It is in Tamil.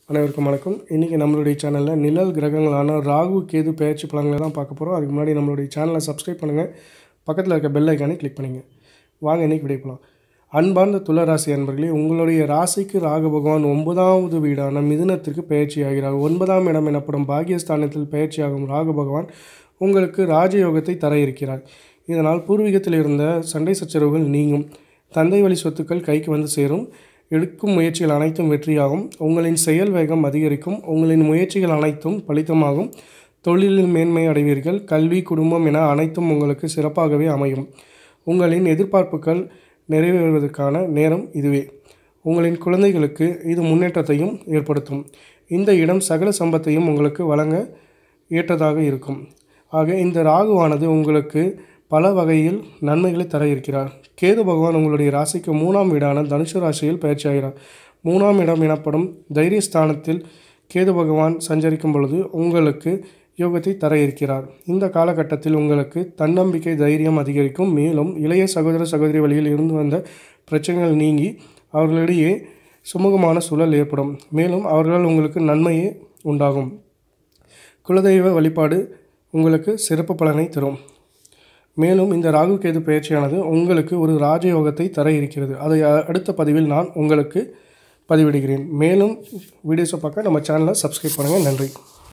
அனைவருக்கும் வணக்கம் இன்றைக்கி நம்மளுடைய சேனலில் நிழல் கிரகங்களான ராகு கேது பெயர்ச்சி பலன்களை தான் பார்க்க போகிறோம் அதுக்கு முன்னாடி நம்மளுடைய சேனலை சப்ஸ்கிரைப் பண்ணுங்கள் பக்கத்தில் இருக்க பெல் ஐக்கானை கிளிக் பண்ணுங்க வாங்க இன்றைக்கி விடை போகலாம் அன்பார்ந்த துளராசி அன்பர்களே உங்களுடைய ராசிக்கு ராகு பகவான் ஒன்பதாவது வீடான மிதுனத்திற்கு பயிற்சி ஆகிறார் ஒன்பதாம் இடம் எனப்படும் பாகியஸ்தானத்தில் பயிற்சியாகும் ராகு பகவான் உங்களுக்கு ராஜயோகத்தை தர இருக்கிறார் இதனால் பூர்வீகத்தில் இருந்த சண்டை சச்சரவுகள் நீங்கும் தந்தை வழி சொத்துக்கள் கைக்கு வந்து சேரும் எடுக்கும் முயற்சிகள் அனைத்தும் வெற்றியாகும் உங்களின் செயல் வேகம் அதிகரிக்கும் உங்களின் முயற்சிகள் அனைத்தும் பலித்தமாகும் தொழிலில் மேன்மை அடைவீர்கள் கல்வி குடும்பம் என அனைத்தும் உங்களுக்கு சிறப்பாகவே அமையும் உங்களின் எதிர்பார்ப்புகள் நிறைவேறுவதற்கான நேரம் இதுவே உங்களின் குழந்தைகளுக்கு இது முன்னேற்றத்தையும் ஏற்படுத்தும் இந்த இடம் சகல சம்பத்தையும் உங்களுக்கு வழங்க ஏற்றதாக இருக்கும் ஆக இந்த ராகுவானது உங்களுக்கு பல வகையில் நன்மைகளை தர இருக்கிறார் கேது பகவான் உங்களுடைய ராசிக்கு மூணாம் வீடான தனுசு ராசியில் பயிற்சியாகிறார் மூணாம் இடம் எனப்படும் தைரியஸ்தானத்தில் கேது பகவான் சஞ்சரிக்கும் பொழுது உங்களுக்கு யோகத்தை தர இருக்கிறார் இந்த காலகட்டத்தில் உங்களுக்கு தன்னம்பிக்கை தைரியம் அதிகரிக்கும் மேலும் இளைய சகோதர சகோதரி வழியில் இருந்து வந்த பிரச்சனைகள் நீங்கி அவர்களிடையே சுமூகமான சூழல் ஏற்படும் மேலும் அவர்களால் உங்களுக்கு நன்மையே உண்டாகும் குலதெய்வ வழிபாடு உங்களுக்கு சிறப்பு பலனை தரும் மேலும் இந்த ராகு கேது பயிற்சியானது உங்களுக்கு ஒரு ராஜயோகத்தை தர இருக்கிறது அதை அ- அடுத்த பதிவில் நான் உங்களுக்கு பதிவிடுகிறேன் மேலும் வீடியோஸை பார்க்க நம்ம சேனலை சப்ஸ்கிரைப் பண்ணுங்கள் நன்றி